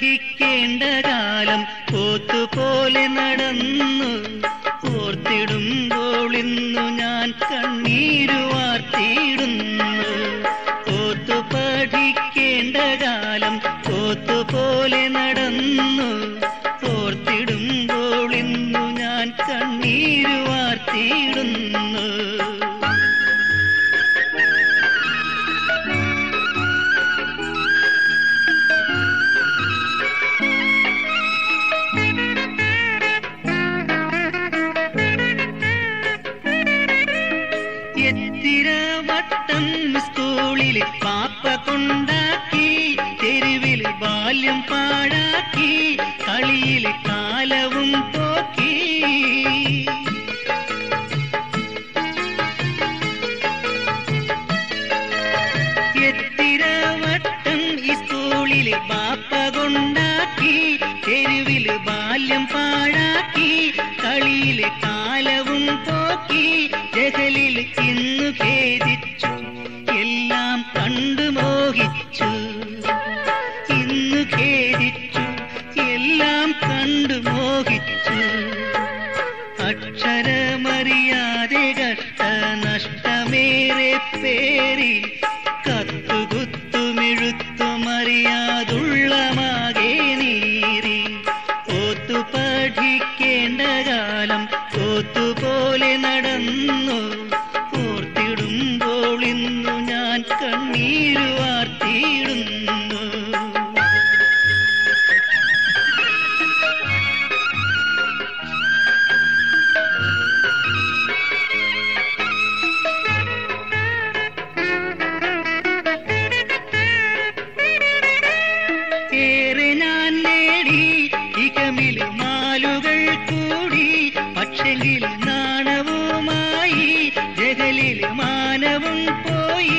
പഠിക്കേണ്ട കാലം പോത്തുപോലെ നടന്നു ഓർത്തിടുമ്പോൾ ഇന്നു ഞാൻ കണ്ണീരു വാർത്തിയിടുന്നു പോത്തു പഠിക്കേണ്ട കാലം പോത്തുപോലെ നടന്നു ഓർത്തിടുമ്പോൾ ഇന്നു ഞാൻ കണ്ണീരു വാർത്തിയിടുന്നു എത്തിര വട്ടം സ്കൂളിൽ പാപ്പ കൊണ്ടാക്കി തെരുവിൽ ബാല്യം പാഴാക്കി കളിയിൽ കാലവും പോക്കി എത്തിര വട്ടം ഈ സ്കൂളിൽ പാപ്പ കൊണ്ടാക്കി തെരുവിൽ ബാല്യം പാഴാക്കി കളിയിൽ കാലവും പോക്കി ജഹലിൽ ഇന്നു ഖേദിച്ചു എല്ലാം കണ്ടു മോഹിച്ചു ഇന്നു ഖേദിച്ചു എല്ലാം കണ്ടു മോഹിച്ചു അക്ഷരമറിയാതെ കഷ്ട നഷ്ടമേറെ പേരി കത്തുകുത്തുമെഴുത്തുമറിയാതുള്ള മാകെ നീറി ഓത്തു പഠിക്കേണ്ട കാലം ഓത്തുപോലെ നടന്നു ഓർത്തിടുമ്പോൾ ഇന്നു ഞാൻ കണ്ണീരു വാർത്തിയിടുന്നു ഏറെ ഞാൻ നേടി ഇകമിൽ മാലുകൾ കൂടി പക്ഷെങ്കിൽ നാണവുമായി ജഗലിൽ മാനവും പോയി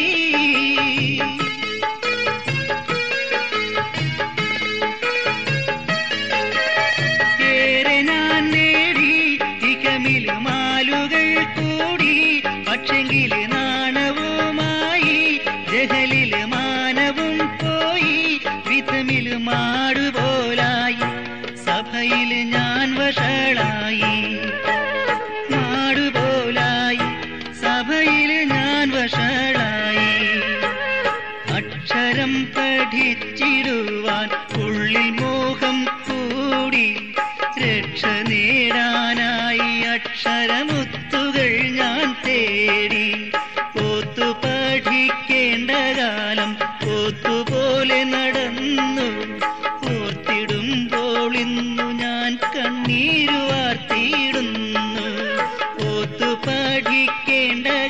ഏറെ ഞാൻ നേടി ഇകമിൽ മാലുകൾ കൂടി പക്ഷെങ്കിൽ നാണവുമായി ജഹലിൽ മാനവും പോയി വിധമിൽ മാടുപോലായി സഭയിൽ ഞാൻ വഷളായി മാടുപോലായി സഭയിൽ ഞാൻ വഷളായി അക്ഷരം പഠിച്ചിടുവാൻ ഉള്ളിൽ മോഹം കൂടി രക്ഷ നേടാനായി അക്ഷരമുത്തുകൾ ഞാൻ തേടി പോത്തു പഠിക്കേണ്ട കാലം പോത്തുപോലെ നടന്നു ഓർത്തിടുമ്പോൾ ഇന്നു ഞാൻ കണ്ണീരു വാർത്തിയിടുന്നു പോത്തു പഠിക്കേണ്ട